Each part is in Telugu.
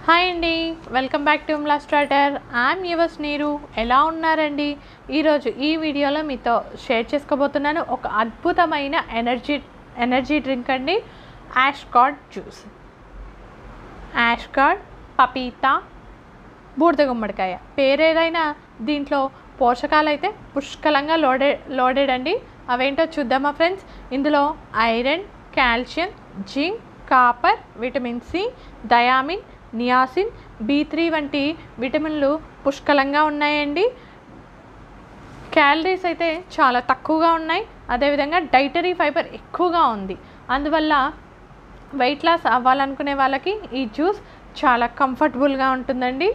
హాయ్ అండి వెల్కమ్ బ్యాక్ టు ఉమ్లా స్టార్టర్ ఐఎమ్ యువర్స్ నీరు ఎలా ఉన్నారండి ఈరోజు ఈ వీడియోలో మీతో షేర్ చేసుకోబోతున్నాను ఒక అద్భుతమైన ఎనర్జీ ఎనర్జీ డ్రింక్ అండి ash gourd juice ash gourd పపీతా బూడిద గుమ్మడికాయ పేరేదైనా దీంట్లో పోషకాలు అయితే పుష్కలంగా లోడెడ్ లోడెడ్ అండి అవేంటో చూద్దామా ఫ్రెండ్స్ ఇందులో iron calcium zinc copper vitamin C thiamine niacin B three వంటి విటమిన్లు పుష్కలంగా ఉన్నాయండి క్యాలరీస్ అయితే చాలా తక్కువగా ఉన్నాయి అదేవిధంగా డైటరీ ఫైబర్ ఎక్కువగా ఉంది అందువల్ల వెయిట్ లాస్ అవ్వాలనుకునే వాళ్ళకి ఈ జ్యూస్ చాలా కంఫర్టబుల్గా ఉంటుందండి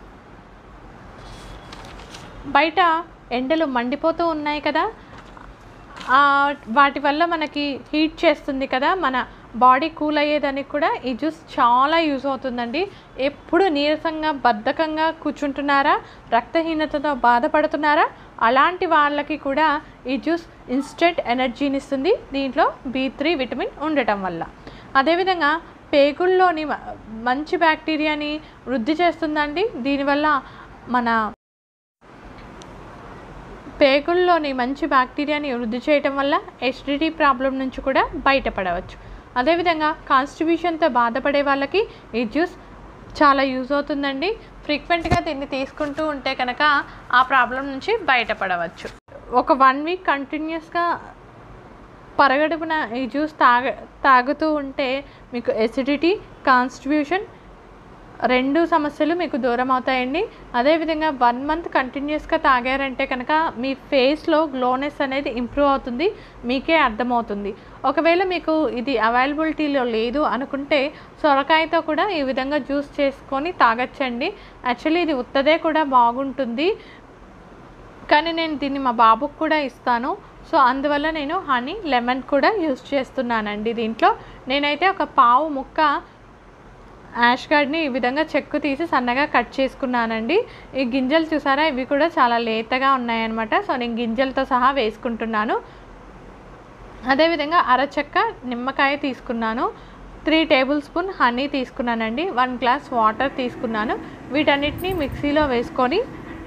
బయట ఎండలు మండిపోతూ ఉన్నాయి కదా ఆ, వాటి వల్ల మనకి హీట్ చేస్తుంది కదా మన బాడీ కూల్ అయ్యేదానికి కూడా ఈ జ్యూస్ చాలా యూజ్ అవుతుందండి ఎప్పుడు నీరసంగా బద్ధకంగా కూర్చుంటున్నారా రక్తహీనతతో బాధపడుతున్నారా అలాంటి వాళ్ళకి కూడా ఈ జ్యూస్ ఇన్స్టెంట్ ఎనర్జీని ఇస్తుంది దీంట్లో బి త్రీ విటమిన్ ఉండటం వల్ల అదేవిధంగా పేగుల్లోని మ- మంచి బ్యాక్టీరియాని వృద్ధి చేస్తుందండి దీనివల్ల మన పేగుల్లోని మంచి బ్యాక్టీరియాని వృద్ధి చేయటం వల్ల ఎసిడిటీ ప్రాబ్లం నుంచి కూడా బయటపడవచ్చు అదేవిధంగా కాన్స్టిబ్యూషన్తో బాధపడే వాళ్ళకి ఈ జ్యూస్ చాలా యూజ్ అవుతుందండి ఫ్రీక్వెంట్గా దీన్ని తీసుకుంటూ ఉంటే కనుక ఆ ప్రాబ్లం నుంచి బయటపడవచ్చు ఒక వన్ వీక్ కంటిన్యూస్గా పరగడుపున ఈ జ్యూస్ తాగ తాగుతూ ఉంటే మీకు ఎసిడిటీ కాన్స్టిబ్యూషన్ రెండు సమస్యలు మీకు దూరం అవుతాయండి అదేవిధంగా వన్ మంత్ కంటిన్యూస్గా తాగారంటే కనుక మీ ఫేస్లో గ్లోనెస్ అనేది ఇంప్రూవ్ అవుతుంది మీకే అర్థమవుతుంది ఒకవేళ మీకు ఇది అవైలబిలిటీలో లేదు అనుకుంటే సొరకాయతో కూడా ఈ విధంగా జ్యూస్ చేసుకొని తాగొచ్చండి యాక్చువల్లీ ఇది ఉత్తదే కూడా బాగుంటుంది కానీ నేను దీన్ని మా బాబుకు కూడా ఇస్తాను సో అందువల్ల నేను హనీ లెమన్ కూడా యూస్ చేస్తున్నానండి దీంట్లో నేనైతే ఒక పావు ముక్క యాష్ గార్డ్ని ఈ విధంగా చెక్కు తీసి సన్నగా కట్ చేసుకున్నానండి ఈ గింజలు చూసారా ఇవి కూడా చాలా లేతగా ఉన్నాయన్నమాట సో నేను గింజలతో సహా వేసుకుంటున్నాను అదేవిధంగా అరచెక్క నిమ్మకాయ తీసుకున్నాను త్రీ టేబుల్ స్పూన్ హనీ తీసుకున్నానండి వన్ గ్లాస్ వాటర్ తీసుకున్నాను వీటన్నిటిని మిక్సీలో వేసుకొని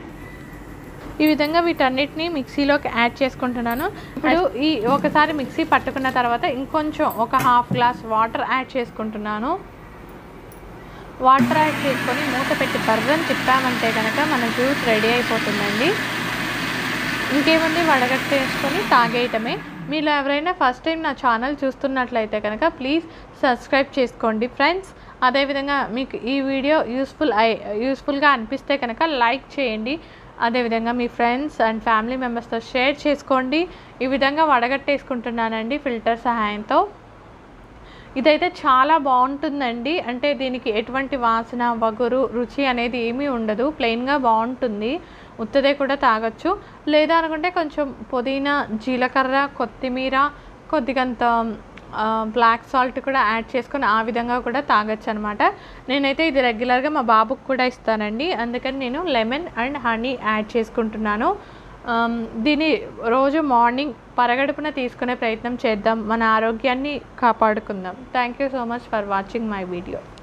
ఈ విధంగా వీటన్నిటిని మిక్సీలోకి యాడ్ చేసుకుంటున్నాను ఇప్పుడు ఈ ఒకసారి మిక్సీ పట్టుకున్న తర్వాత ఇంకొంచెం ఒక హాఫ్ గ్లాస్ వాటర్ యాడ్ చేసుకుంటున్నాను వాటర్ యాడ్ చేసుకొని మూత పెట్టి బర్రని తిప్పామంటే కనుక మన జ్యూస్ రెడీ అయిపోతుందండి ఇంకేముంది వడగట్టేసుకొని తాగేయటమే మీరు ఎవరైనా ఫస్ట్ టైం నా ఛానల్ చూస్తున్నట్లయితే కనుక ప్లీజ్ సబ్స్క్రైబ్ చేసుకోండి ఫ్రెండ్స్ అదేవిధంగా మీకు ఈ వీడియో యూస్ఫుల్ అయి యూస్ఫుల్గా అనిపిస్తే కనుక లైక్ చేయండి అదేవిధంగా మీ ఫ్రెండ్స్ అండ్ ఫ్యామిలీ మెంబర్స్తో షేర్ చేసుకోండి ఈ విధంగా వడగట్టేసుకుంటున్నానండి ఫిల్టర్ సహాయంతో ఇదైతే చాలా బాగుంటుందండి అంటే దీనికి ఎటువంటి వాసన వగురు రుచి అనేది ఏమీ ఉండదు ప్లెయిన్గా బాగుంటుంది ఉత్తదే కూడా తాగొచ్చు లేదా అనుకుంటే కొంచెం పుదీనా జీలకర్ర కొత్తిమీర కొద్దిగంత ఆ, బ్లాక్ సాల్ట్ కూడా యాడ్ చేసుకొని ఆ విధంగా కూడా తాగొచ్చు అనమాట నేనైతే ఇది రెగ్యులర్గా మా బాబుకి కూడా ఇస్తానండి అందుకని నేను లెమన్ అండ్ హనీ యాడ్ చేసుకుంటున్నాను ఆమ్, దీన్ని రోజు మార్నింగ్ పరగడుపున తీసుకునే ప్రయత్నం చేద్దాం మన ఆరోగ్యాన్ని కాపాడుకుందాం thank you so much for watching my video